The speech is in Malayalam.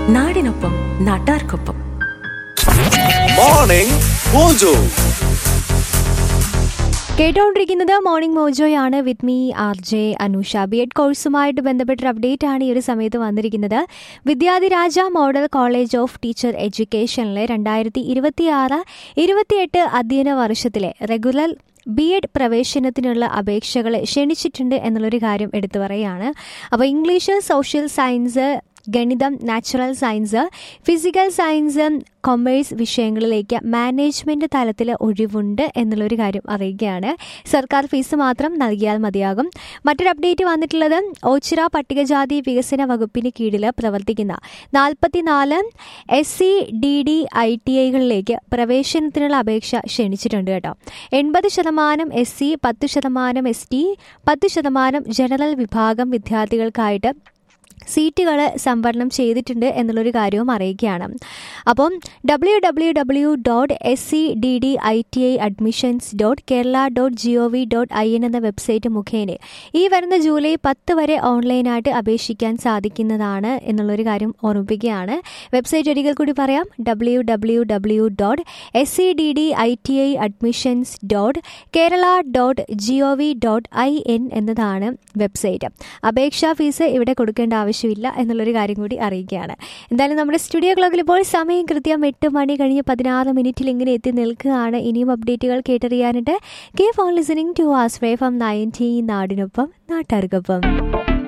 നാടിനൊപ്പം നാട്ടാർക്കൊപ്പം മോർണിംഗ് മോജോ കേട്ടുകൊണ്ടിരിക്കുന്നത് മോർണിംഗ് മോജോയാണ് with me R J Anusha B Ed കോഴ്സുമായിട്ട് ബന്ധപ്പെട്ടൊരു അപ്ഡേറ്റ് ആണ് ഈ ഒരു സമയത്ത് വന്നിരിക്കുന്നത് Vidyadhiraja model college of teacher എഡ്യൂക്കേഷനിലെ രണ്ടായിരത്തി ഇരുപത്തിയാറ് ഇരുപത്തിയെട്ട് അധ്യയന വർഷത്തിലെ റെഗുലർ ബി എഡ് പ്രവേശനത്തിനുള്ള അപേക്ഷകൾ ക്ഷണിച്ചിട്ടുണ്ട് എന്നുള്ളൊരു കാര്യം എടുത്തു പറയുകയാണ് അപ്പോൾ ഇംഗ്ലീഷ് സോഷ്യൽ സയൻസ് ഗണിതം natural science physical science commerce വിഷയങ്ങളിലേക്ക് മാനേജ്മെൻറ്റ് തലത്തിൽ ഒഴിവുണ്ട് എന്നുള്ളൊരു കാര്യം അറിയിക്കുകയാണ് സർക്കാർ ഫീസ് മാത്രം നൽകിയാൽ മതിയാകും മറ്റൊരു അപ്ഡേറ്റ് വന്നിട്ടുള്ളത് ഓച്ചിറ പട്ടികജാതി വികസന വകുപ്പിന് കീഴിൽ പ്രവർത്തിക്കുന്ന നാൽപ്പത്തിനാല് S C D D I T ഐകളിലേക്ക് പ്രവേശനത്തിനുള്ള അപേക്ഷ ക്ഷണിച്ചിട്ടുണ്ട് കേട്ടോ എൺപത് ശതമാനം എസ് സി പത്ത് ശതമാനം എസ് ടി പത്ത് ശതമാനം ജനറൽ വിഭാഗം വിദ്യാർത്ഥികൾക്കായിട്ട് സീറ്റുകൾ സംവരണം ചെയ്തിട്ടുണ്ട് എന്നുള്ളൊരു കാര്യവും അറിയിക്കുകയാണ് അപ്പം W W W dot S C D D I T I admissions dot Kerala dot G O V dot I N എന്ന വെബ്സൈറ്റ് മുഖേന ഈ വരുന്ന ജൂലൈ പത്ത് വരെ ഓൺലൈനായിട്ട് അപേക്ഷിക്കാൻ സാധിക്കുന്നതാണ് എന്നുള്ളൊരു കാര്യം ഓർമ്മിപ്പിക്കുകയാണ് വെബ്സൈറ്റ് ഒരിക്കൽ കൂടി പറയാം W W W dot S C D D I T I admissions dot Kerala dot G O V dot I N എന്നതാണ് വെബ്സൈറ്റ് അപേക്ഷാ ഫീസ് ഇവിടെ കൊടുക്കേണ്ട ആവശ്യമില്ല എന്നുള്ളൊരു കാര്യം കൂടി അറിയിക്കുകയാണ് എന്തായാലും നമ്മുടെ സ്റ്റുഡിയോ ക്ലോക്കിൽ ഇപ്പോൾ സമയം കൃത്യം എട്ട് മണി കഴിഞ്ഞ് പതിനാറ് മിനിറ്റിൽ ഇങ്ങനെ എത്തി നിൽക്കുകയാണ് ഇനിയും അപ്ഡേറ്റുകൾ കേട്ടറിയാനായിട്ട് keep on listening to us ഫ്രേ ഫ്രം നയൻറ്റീൻ നാടിനൊപ്പം നാട്ടുകാർക്കൊപ്പം